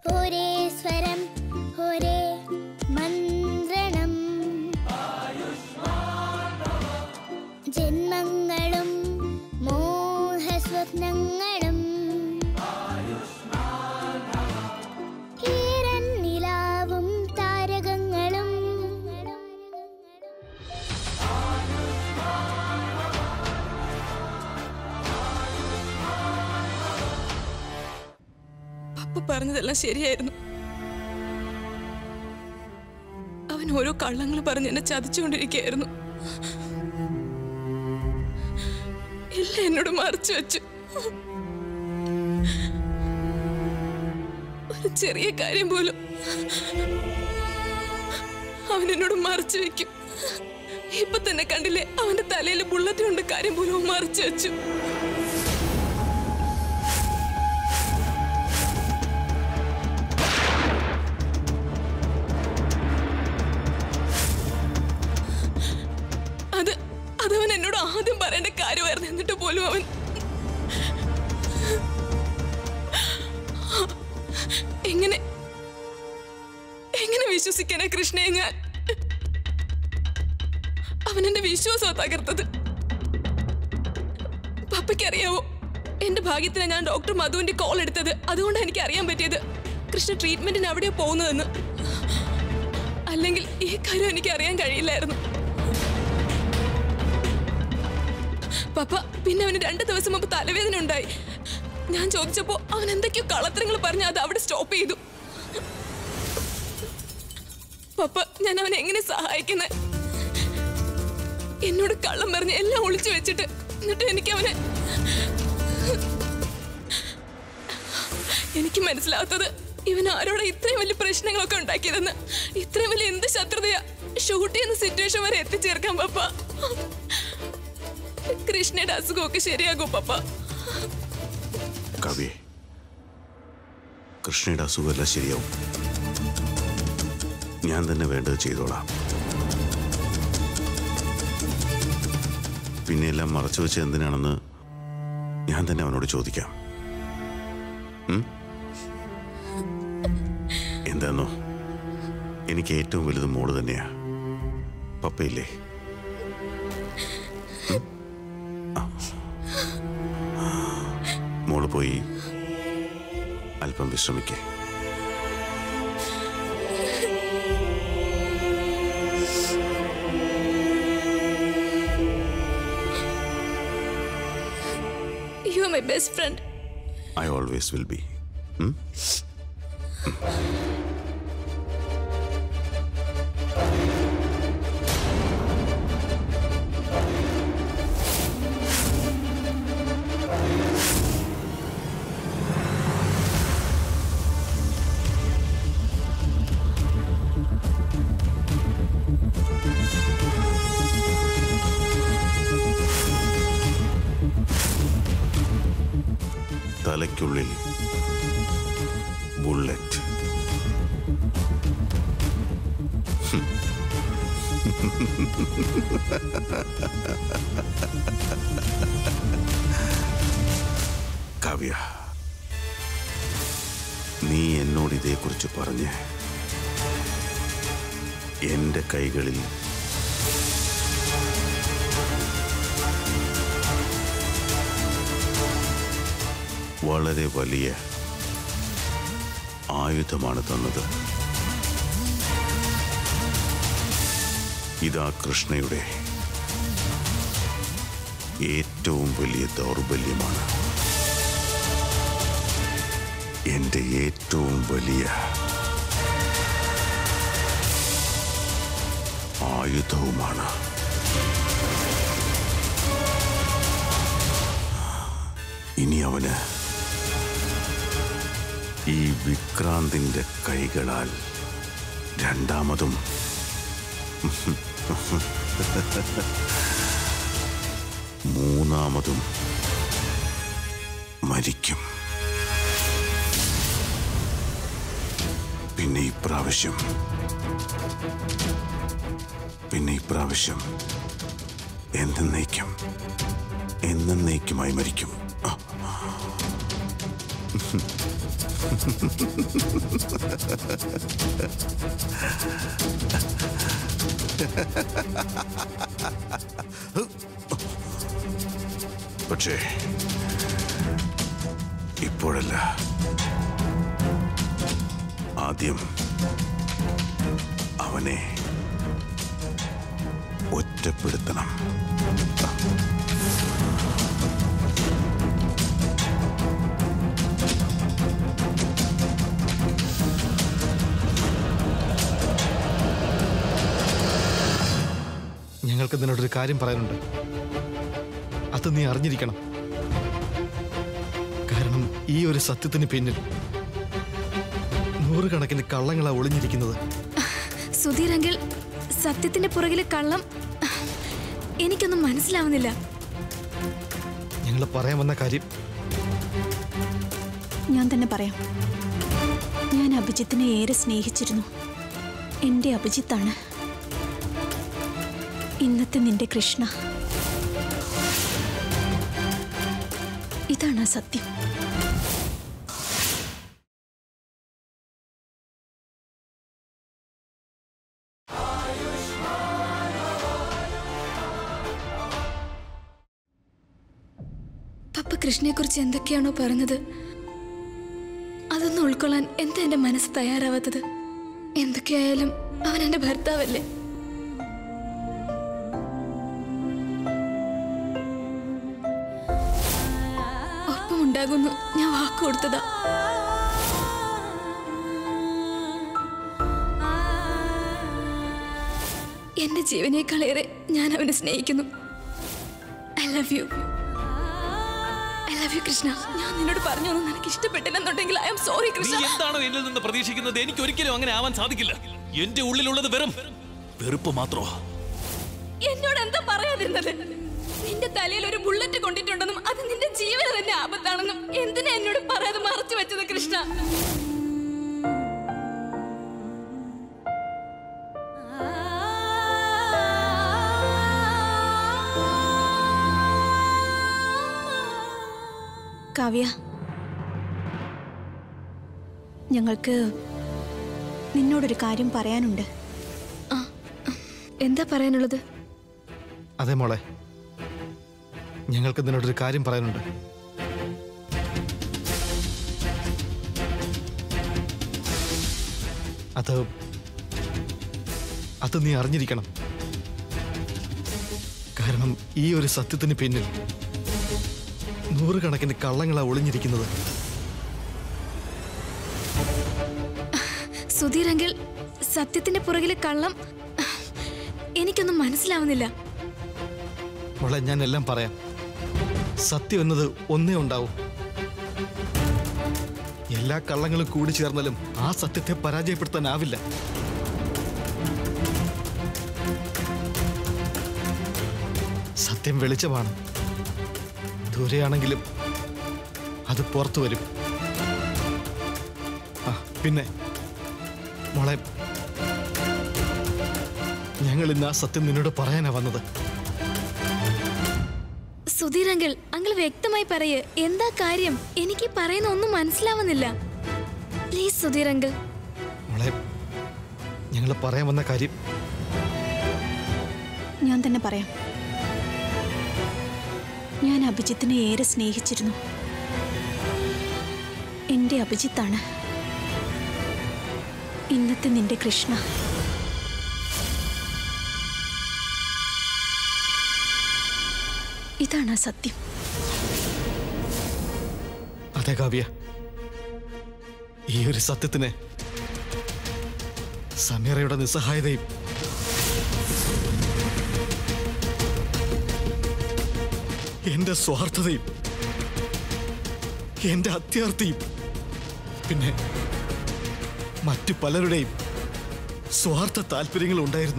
ഒരേ സ്വരം ഒരേ മന്ത്രണം ജന്മങ്ങളും മോഹസ്വപ്നങ്ങളും ഈരൻ നിലാവും താരകങ്ങളും പപ്പ പറഞ്ഞതെല്ലാം ശരിയായിരുന്നു അവൻ ഓരോ കള്ളങ്ങൾ പറഞ്ഞ് എന്നെ ചതിച്ചുകൊണ്ടിരിക്കുകയായിരുന്നു എല്ലാം എന്നോട് മറച്ചു വെച്ചു ഒരു ചെറിയ കാര്യം പോലും അവൻ എന്നോട് മറച്ചു വെക്കും ഇപ്പൊ തന്നെ കണ്ടില്ലേ അവന്റെ തലയിൽ ബുള്ളറ്റ് കൊണ്ട് കാര്യം പോലും അവൻ മറച്ചു വെച്ചു അത് അതവൻ എന്നോട് ആദ്യം പറയേണ്ട കാര്യമായിരുന്നു എന്നിട്ട് പോലും അവൻ എങ്ങനെ എങ്ങനെ വിശ്വസിക്കാനാ കൃഷ്ണയെ ഞാൻ അവൻ എന്റെ വിശ്വാസമാ തകർത്തത് പപ്പയ്ക്കറിയാവോ എന്റെ ഭാഗ്യത്തിന് ഞാൻ ഡോക്ടർ മധുവിന്റെ കോൾ എടുത്തത് അതുകൊണ്ടാണ് എനിക്ക് അറിയാൻ പറ്റിയത് കൃഷ്ണ ട്രീറ്റ്മെന്റിന് അവിടെയാ പോകുന്നതെന്ന് അല്ലെങ്കിൽ ഈ കാര്യം എനിക്ക് അറിയാൻ കഴിയില്ലായിരുന്നു പപ്പ പിന്നെ അവന് രണ്ട് ദിവസം മുമ്പ് തലവേദന ഉണ്ടായി ഞാൻ ചോദിച്ചപ്പോ അവൻ എന്തൊക്കെയോ കള്ളത്തരങ്ങൾ പറഞ്ഞ് അത് അവിടെ സ്റ്റോപ്പ് ചെയ്തു പപ്പ ഞാൻ അവനെ എങ്ങനെ സഹായിക്കുന്നത് എന്നോട് കള്ളം പറഞ്ഞ് എല്ലാം ഒളിച്ചു വെച്ചിട്ട് എന്നിട്ട് എനിക്ക് അവനെ എനിക്ക് മനസ്സിലാവാത്തത് ഇവൻ ആരോടെ ഇത്രയും വലിയ പ്രശ്നങ്ങളൊക്കെ ഉണ്ടാക്കിയതെന്ന് ഇത്രയും വലിയ എന്ത് ശത്രുതയാ ഷൂട്ട് ചെയ്യുന്ന സിറ്റുവേഷൻ വരെ എത്തിച്ചേർക്കാൻ പപ്പ കൃഷ്ണയുടെ അസുഖമൊക്കെ ശരിയാകും പപ്പ കവിയെ കൃഷ്ണയുടെ അസുഖമെല്ലാം ശരിയാവും ഞാൻ തന്നെ വേണ്ടത് ചെയ്തോളാം പിന്നെ എല്ലാം മറച്ചു വെച്ച് എന്തിനാണെന്ന് ഞാൻ തന്നെ അവനോട് ചോദിക്കാം ഉം? എന്താന്നോ എനിക്ക് ഏറ്റവും വലുത് മോള് തന്നെയാ പപ്പയില്ലേ ഉം? ആ. മോള് പോയി അല്പം വിശ്രമിക്കേ you are my best friend I always will be തലയ്ക്കുള്ളിൽ ബുള്ളറ്റ് കാവ്യ നീ എന്നോട് ഇതേക്കുറിച്ച് പറഞ്ഞ് എന്റെ കൈകളിൽ വളരെ വലിയ ആയുധമാണ് തന്നത് ഇതാ കൃഷ്ണയുടെ ഏറ്റവും വലിയ ദൗർബല്യമാണ് എന്റെ ഏറ്റവും വലിയ ആയുധവുമാണ് ഇനി അവന് ഈ വിക്രാന്തിന്റെ കൈകളാൽ രണ്ടാമതും മൂന്നാമതും മരിക്കും പിന്നെ ഇപ്രാവശ്യം പിന്നെ ഇപ്രാവശ്യം എന്നേക്കും എന്നേക്കുമായി മരിക്കും ആ. പക്ഷേ ഇപ്പോഴല്ല ആദ്യം അവനെ ഒറ്റപ്പെടുത്തണം ഞങ്ങൾക്ക് നിന്നോടൊരു കാര്യം പറയാനുണ്ട് അത് നീ അറിഞ്ഞിരിക്കണം കാരണം ഈ ഒരു സത്യത്തിന് പിന്നിൽ നൂറുകണക്കിന് കള്ളങ്ങളാ ഒളിഞ്ഞിരിക്കുന്നത് സുധീരെങ്കിൽ സത്യത്തിന്റെ പുറകിലെ കള്ളം എനിക്കൊന്നും മനസ്സിലാവുന്നില്ല ഞങ്ങൾ പറയാൻ വന്ന കാര്യം ഞാൻ തന്നെ പറയാം ഞാൻ അഭിജിത്തിനെ ഏറെ സ്നേഹിച്ചിരുന്നു എൻ്റെ അഭിജിത്താണ് ഇന്നത്തെ നിന്റെ കൃഷ്ണ ഇതാണ് ആ സത്യം പപ്പ കൃഷ്ണയെ കുറിച്ച് എന്തൊക്കെയാണോ പറഞ്ഞത് അതൊന്നും ഉൾക്കൊള്ളാൻ എന്താ എന്റെ മനസ്സ് തയ്യാറാവാത്തത് എന്തൊക്കെയായാലും അവൻ എന്റെ ഭർത്താവല്ലേ ഒപ്പമുണ്ടാകുന്നു ഞാൻ വാക്ക് കൊടുത്തതാ എന്റെ ജീവനേക്കാളേറെ ഞാൻ അവനെ സ്നേഹിക്കുന്നു I love you I love you Krishna ഞാൻ നിന്നോട് പറഞ്ഞു ഒന്നും നിനക്ക് ഇഷ്ടപ്പെട്ടില്ലെന്നുണ്ടെങ്കിൽ ഐ എം സോറി നീ കൃഷ്ണ എന്താണോ എന്നിൽ നിന്ന് പ്രതീക്ഷിക്കുന്നത് എനിക്ക് ഒരിക്കലും അങ്ങനെ ആവാൻ സാധിക്കില്ല എന്റെ ഉള്ളിലുള്ളത് വെറും വെറുപ്പ് മാത്രോ എന്നോട് എന്താ പറയാതിരുന്നത് നിന്റെ തലയിൽ ഒരു ബുള്ളറ്റ് കൊണ്ടിട്ടുണ്ടെന്നും അത് നിന്റെ ജീവന് തന്നെ ആപത്താണെന്നും എന്തിനാ എന്നോട് പറയാതെ മറച്ചു വെച്ചത് കൃഷ്ണ കാവ്യ ഞങ്ങൾക്ക് നിന്നോടൊരു കാര്യം പറയാനുണ്ട് എന്താ പറയാനുള്ളത് അതെ മോളെ ഞങ്ങൾക്ക് നിന്നോടൊരു കാര്യം പറയാനുണ്ട് അത് അത് നീ അറിഞ്ഞിരിക്കണം കാരണം ഈ ഒരു സത്യത്തിന് പിന്നിൽ നൂറുകണക്കിന് കള്ളങ്ങളാ ഒളിഞ്ഞിരിക്കുന്നത് സുധീരെങ്കിൽ സത്യത്തിന്റെ പുറകിലെ കള്ളം എനിക്കൊന്നും മനസ്സിലാവുന്നില്ല മോളെ ഞാൻ എല്ലാം പറയാം സത്യം എന്നത് ഒന്നേ ഉണ്ടാവും എല്ലാ കള്ളങ്ങളും കൂടി ചേർന്നാലും ആ സത്യത്തെ പരാജയപ്പെടുത്താനാവില്ല സത്യം വെളിച്ചമാണ് ദൂരെയാണെങ്കിലും അത് പുറത്തു വരും ആ പിന്നെ മോളെ ഞങ്ങൾ ഇന്ന് ആ സത്യം നിന്നോട് പറയാനാ വന്നത് സുധീരങ്കിൾ അങ്കിൾ വ്യക്തമായി പറയേ എന്താ കാര്യം എനിക്ക് പറയുന്ന ഒന്നും മനസ്സിലാവുന്നില്ല പ്ലീസ് സുധീരങ്കിൾ മോളെ ഞങ്ങൾ പറയാൻ വന്ന കാര്യം ഞാൻ തന്നെ പറയാം ഞാൻ അഭിജിത്തിനെ ഏറെ സ്നേഹിച്ചിരുന്നു എൻ്റെ അഭിജിത്താണ് ഇന്നത്തെ നിന്റെ കൃഷ്ണ ഇതാണ് ആ സത്യം അതെ കാവ്യ ഈ ഒരു സത്യത്തിന് സമീറയുടെ നിസ്സഹായതയും എന്റെ സ്വാർത്ഥതയും എന്റെ അത്യാർത്ഥിയും പിന്നെ മറ്റു പലരുടെയും സ്വാർത്ഥ താല്പര്യങ്ങൾ ഉണ്ടായിരുന്നു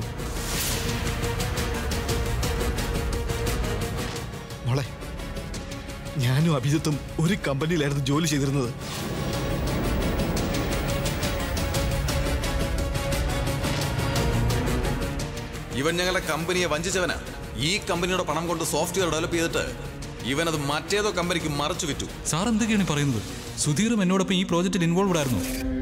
മോളെ ഞാനും അഭിജിത്തും ഒരു കമ്പനിയിലായിരുന്നു ജോലി ചെയ്തിരുന്നത് ഇവൻ ഞങ്ങളുടെ കമ്പനിയെ വഞ്ചിച്ചവനാ ഈ കമ്പനിയുടെ പണം കൊണ്ട് സോഫ്റ്റ്വെയർ ഡെവലപ്പ് ചെയ്തിട്ട് ഇവനത് മറ്റേതോ കമ്പനിക്ക് മറച്ചു വിറ്റു സാർ എന്തൊക്കെയാണ് ഈ പറയുന്നത് സുധീറും എന്നോടൊപ്പം ഈ പ്രോജക്റ്റിൽ ഇൻവോൾവ് ആയിരുന്നു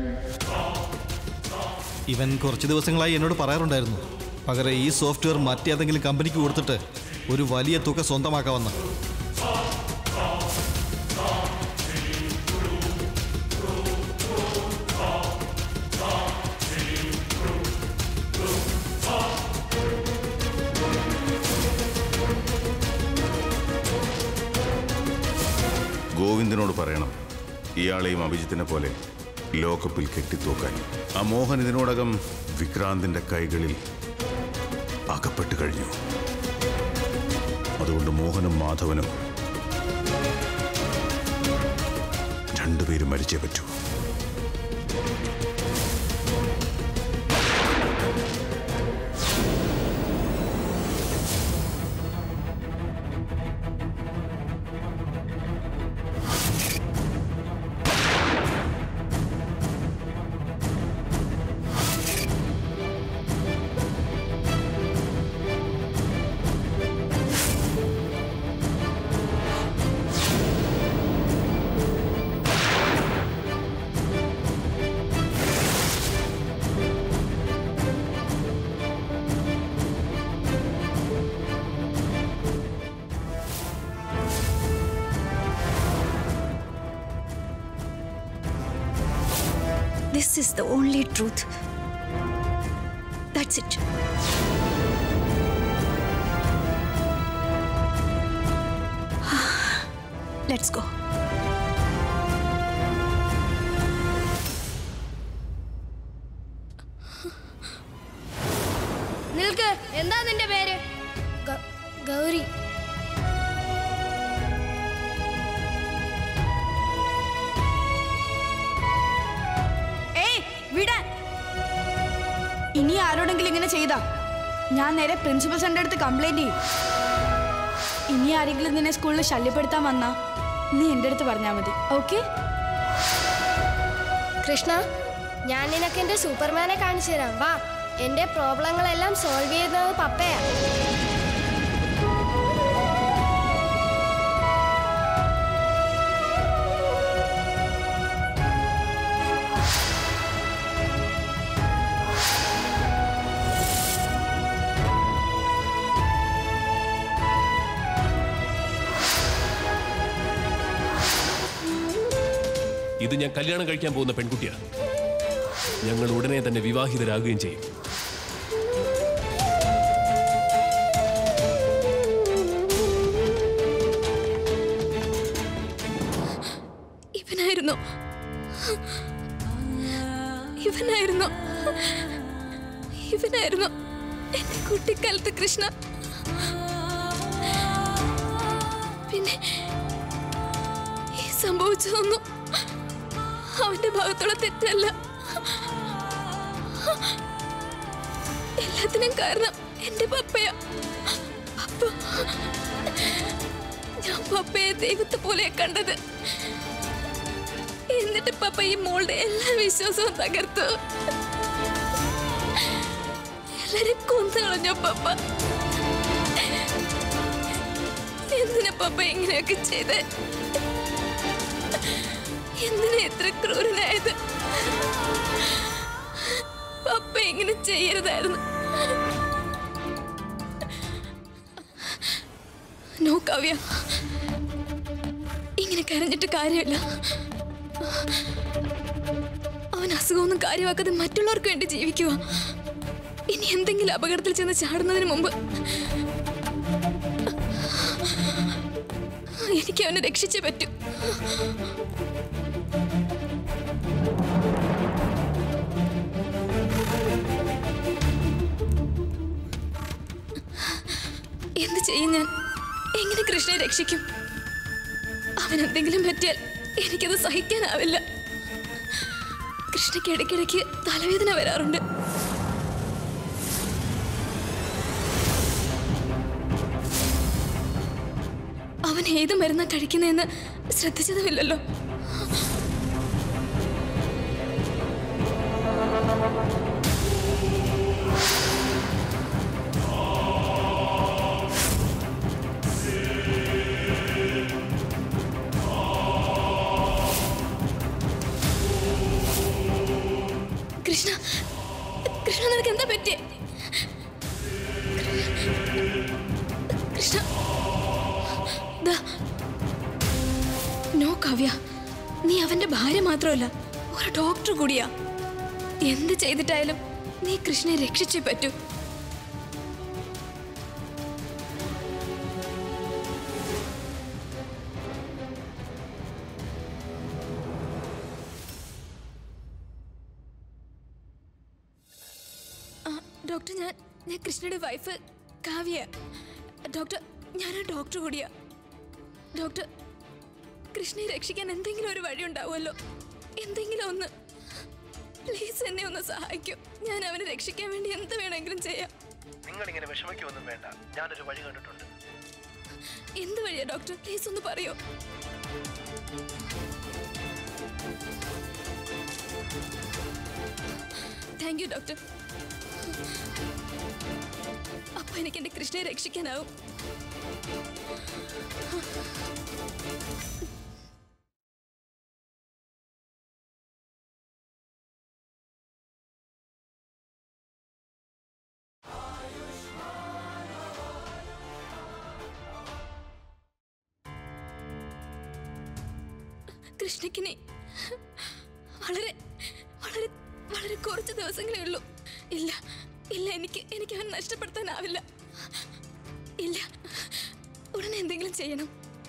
ഇവൻ കുറച്ച് ദിവസങ്ങളായി എന്നോട് പറയാറുണ്ടായിരുന്നു പകരം ഈ സോഫ്റ്റ്വെയർ മറ്റേതെങ്കിലും കമ്പനിക്ക് കൊടുത്തിട്ട് ഒരു വലിയ തുക സ്വന്തമാക്കാമെന്ന് ഗോവിന്ദനോട് പറയണം ഇയാളെയും അഭിജിത്തിനെ പോലെ ലോകപ്പിൽ കെട്ടിത്തൂക്കാൻ ആ മോഹൻ ഇതിനോടകം വിക്രാന്തിന്റെ കൈകളിൽ അകപ്പെട്ടു കഴിഞ്ഞു അതുകൊണ്ട് മോഹനും മാധവനും രണ്ടുപേരും മരിച്ചേ പറ്റൂ This is the only truth. That's it. Let's go. നിൽക്ക് എന്താ നിന്റെ പേര് ഗൗരി ഏയ് വിടാൻ ഇനി ആരോടെങ്കിലും ഇങ്ങനെ ചെയ്താ ഞാൻ നേരെ പ്രിൻസിപ്പൽ സാറിന്റെ അടുത്ത് കംപ്ലൈന്റ് ചെയ്യും ഇനി ആരെങ്കിലും നിന്നെ സ്കൂളിൽ ശല്യപ്പെടുത്താൻ വന്നാ നീ എൻ്റെ അടുത്ത് പറഞ്ഞാൽ മതി ഓക്കെ കൃഷ്ണ ഞാൻ നിനക്ക് എന്റെ സൂപ്പർമാനെ കാണിച്ചു തരാം വാ എന്റെ പ്രോബ്ലങ്ങളെല്ലാം സോൾവ് ചെയ്യുന്നത് പപ്പയാ ഇത് ഞാൻ കല്യാണം കഴിക്കാൻ പോകുന്ന പെൺകുട്ടിയാണ് ഞങ്ങൾ ഉടനെ തന്നെ വിവാഹിതരാകുകയും ചെയ്യും ഇവനായിരുന്നു ഇവനായിരുന്നു ഇവനായിരുന്നു എന്റെ കുട്ടിക്കാലത്ത് കൃഷ്ണ പിന്നെ ഈ സംഭവിച്ചതൊന്നും അവന്റെ ഭാഗത്തുള്ള തെറ്റല്ല എല്ലാത്തിനും കാരണം എന്റെ പപ്പയാ പപ്പ ഞാൻ പപ്പയെ ദൈവത്തെ പോലെ കണ്ടത് എന്നിട്ട് പപ്പ ഈ മോളുടെ എല്ലാ വിശ്വാസവും തകർത്തു എല്ലാരും കൊന്നു കളഞ്ഞു പപ്പ എന്തിനാ പപ്പ ഇങ്ങനെയൊക്കെ ചെയ്ത് എന്തിനാ എത്ര ക്രൂരനായത് പപ്പ ഇങ്ങനെ ചെയ്യരുതായിരുന്നു നോ കാവ്യ ഇങ്ങനെ കരഞ്ഞിട്ട് കാര്യമില്ല അവൻ അസുഖമൊന്നും കാര്യമാക്കാതെ മറ്റുള്ളവർക്ക് വേണ്ടി ജീവിക്കുക ഇനി എന്തെങ്കിലും അപകടത്തിൽ ചെന്ന് ചാടുന്നതിന് മുമ്പ് എനിക്ക് അവനെ രക്ഷിച്ചേ പറ്റൂ എന്ത് ചെയ്യും ഞാൻ എങ്ങനെ കൃഷ്ണനെ രക്ഷിക്കും അവൻ എന്തെങ്കിലും പറ്റിയാൽ എനിക്കത് സഹിക്കാനാവില്ല കൃഷ്ണയ്ക്ക് ഇടയ്ക്കിടയ്ക്ക് തലവേദന വരാറുണ്ട് അവൻ ഏത് മരുന്നാ കഴിക്കുന്നതെന്ന് ശ്രദ്ധിച്ചതുമില്ലല്ലോ പറ്റിയേ കൃഷ്ണ ദാ. നോ കാവ്യ നീ അവന്റെ ഭാര്യ മാത്രമല്ല ഒരു ഡോക്ടർ കൂടിയാ എന്ത് ചെയ്തിട്ടായാലും നീ കൃഷ്ണനെ രക്ഷിച്ചേ പറ്റൂ ആ, ഡോക്ടർ ഞാൻ ഞാൻ കൃഷ്ണയുടെ വൈഫ് കാവ്യ ഡോക്ടർ ഞാനൊരു ഡോക്ടർ കൂടിയാ ഡോക്ടർ കൃഷ്ണയെ രക്ഷിക്കാൻ എന്തെങ്കിലും ഒരു വഴി ഉണ്ടാവുമല്ലോ എന്തെങ്കിലും ഒന്ന് പ്ലീസ് എന്നെ ഒന്ന് സഹായിക്കൂ ഞാൻ അവനെ രക്ഷിക്കാൻ വേണ്ടി എന്ത് വേണമെങ്കിലും ചെയ്യാം നിങ്ങൾ ഇങ്ങനെ വിഷമിക്കൊന്നും വേണ്ട ഞാനൊരു വഴി കണ്ടിട്ടുണ്ട് എന്ത് വഴിയാ ഡോക്ടർ പ്ലീസ് ഒന്ന് പറയോ താങ്ക് യു ഡോക്ടർ അപ്പൊ എനിക്ക് എന്റെ കൃഷ്ണയെ രക്ഷിക്കാനാവും കൃഷ്ണക്കിനെ വളരെ വളരെ വളരെ കുറച്ച് ദിവസങ്ങളേ ഉള്ളൂ ഇല്ല ഇല്ല എനിക്ക് എനിക്ക് അവൻ നഷ്ടപ്പെടുത്താനാവില്ല ഇല്ല ഉടനെ എന്തെങ്കിലും ചെയ്യണം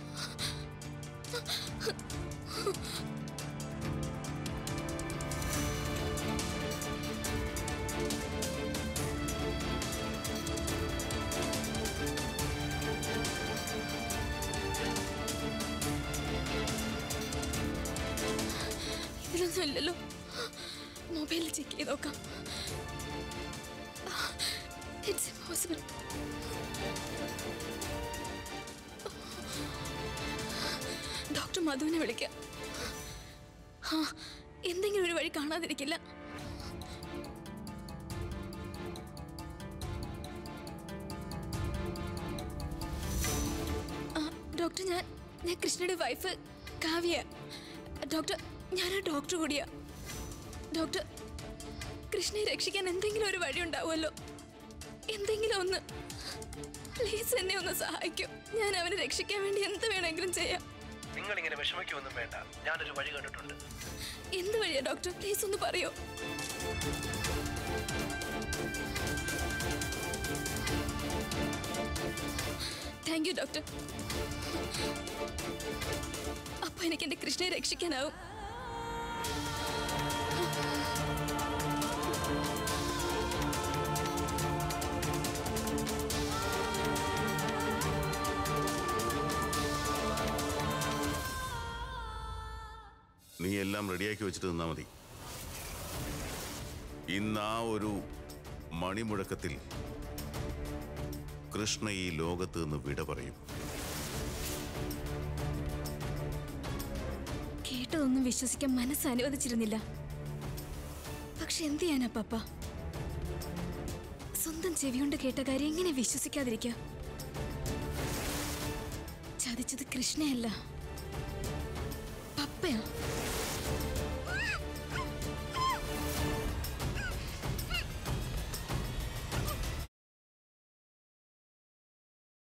ഇതിലൊന്നും ഇല്ലല്ലോ മൊബൈലിൽ ചെക്ക് ചെയ്ത് നോക്കാം ഇറ്റ്സ് ഇമ്പോസിബിൾ ഡോക്ടർ മധുവിനെ വിളിക്കാം ആ എന്തെങ്കിലും ഒരു വഴി കാണാതിരിക്കില്ല ആ, ഡോക്ടർ ഞാൻ ഞാൻ കൃഷ്ണയുടെ വൈഫ് കാവ്യ ഡോക്ടർ ഞാനൊരു ഡോക്ടർ കൂടിയാ ഡോക്ടർ കൃഷ്ണയെ രക്ഷിക്കാൻ എന്തെങ്കിലും ഒരു വഴി ഉണ്ടാവുമല്ലോ എന്തെങ്കിലും ഒന്ന് പ്ലീസ് എന്നെ ഒന്ന് സഹായിക്കൂ ഞാൻ അവനെ രക്ഷിക്കാൻ വേണ്ടി എന്ത് വേണമെങ്കിലും ചെയ്യാം നിങ്ങൾ ഇങ്ങനെ വിഷമിക്കൊന്നും വേണ്ട ഞാനൊരു വഴി കണ്ടിട്ടുണ്ട് എന്ത് വഴിയാ ഡോക്ടർ പ്ലീസ് ഒന്ന് പറയോ താങ്ക് യു ഡോക്ടർ അപ്പൊ എനിക്ക് എന്റെ കൃഷ്ണയെ രക്ഷിക്കാനാവും നീ എല്ലാം റെഡിയാക്കി വെച്ചിട്ട് നിന്നാ മതി ഇന്ന് ആ ഒരു മണിമുഴക്കത്തിൽ കൃഷ്ണ ഈ ലോകത്ത് നിന്ന് വിട പറയും കേട്ടതൊന്നും വിശ്വസിക്കാൻ മനസ്സ് അനുവദിച്ചിരുന്നില്ല പക്ഷെ എന്ത് ചെയ്യാനാ പപ്പ സ്വന്തം ചെവികൊണ്ട് കേട്ട കാര്യം എങ്ങനെ വിശ്വസിക്കാതിരിക്ക ചതിച്ചത് കൃഷ്ണയല്ല പപ്പയാ